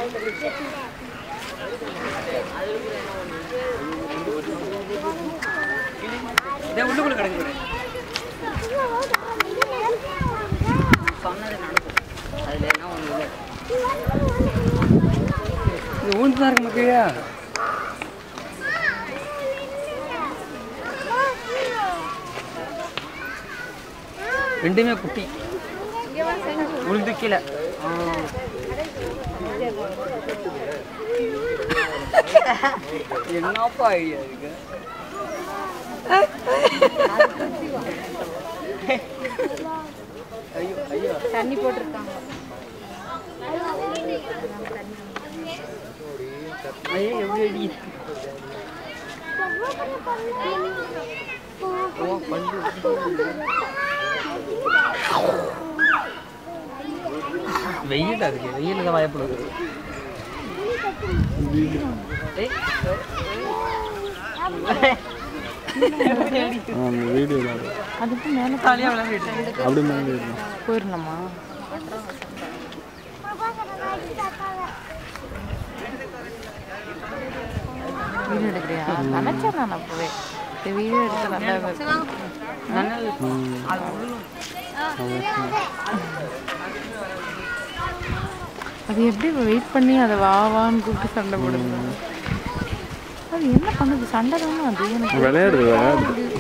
இதே உள்ளுக்குள்ள கிடக்கு பாரு. சொன்னது நடக்கும் அதுல என்ன ஒண்ணு இல்லை இது ஊந்து தான் இருக்கு மக்களையா ரெண்டுமே குட்டி உளுந்து கீழே ஆ. என்னப்பா ஐடியா இருக்கு ஐயோ ஐயோ தண்ணி போட்டிருக்காங்க ஐயோ எப்படி அடி ஓ பல்லு வெயில் அதுக்கு வெயில் தான் பயப்படுது ஏய், அந்த வீடியோவில் அதுக்கு மேலே ஜாலியா விளையாடிட்டு அப்படி மேலே ஏறணும். போயிடலாமா வீடியோ எடுக்கிறியா நினச்சேன் நான் அப்போவே இந்த வீடியோ எடுக்க நல்லா நல்லது ம். அது உள்ளும் அது எப்படி வெயிட் பண்ணி அதை வா வான்னு கூப்பிட்டு சண்டை போடுது அது என்ன பண்ணுது சண்டை தானே அது எனக்கு விளையாடுது விளையாடுது